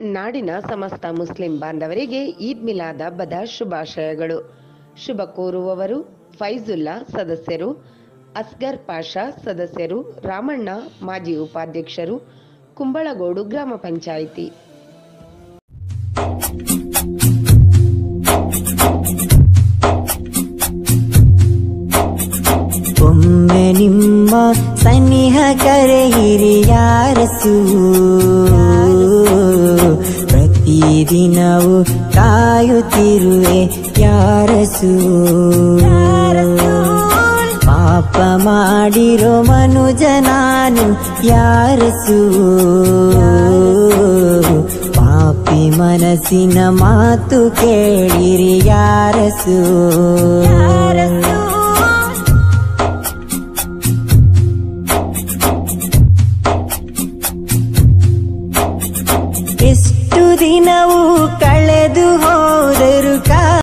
ನಾಡಿನ ಸಮಸ್ತ ಮುಸ್ಲಿಂ ಬಾಂಧವರಿಗೆ ಈದ್ ಮಿಲಾದ್ ಹಬ್ಬದ ಶುಭಾಶಯಗಳು ಶುಭ ಕೋರುವವರು ಫೈಜುಲ್ಲಾ ಸದಸ್ಯರು ಅಸ್ಗರ್ ಪಾಷಾ ಸದಸ್ಯರು ರಾಮಣ್ಣ ಮಾಜಿ ಉಪಾಧ್ಯಕ್ಷರು ಕುಂಬಳಗೋಡು ಗ್ರಾಮ ಪಂಚಾಯಿತಿ ಒಮ್ಮೆ ನಿಮ್ಮ ಸನ್ನಿಹ ಕರೆ ಹಿರಿಯಾರಸು ಪ್ರತಿದಿನವು ಕಾಯುತ್ತಿರುವೆ ಯಾರಸು ಪಾಪ ಮಾಡಿರೋ ಮನುಜ ನಾನು ಯಾರಸು ಪಾಪಿ ಮನಸ್ಸಿನ ಮಾತು ಕೇಳಿರಿ ಯಾರಸು ಎಷ್ಟು ದಿನವೂ ಕ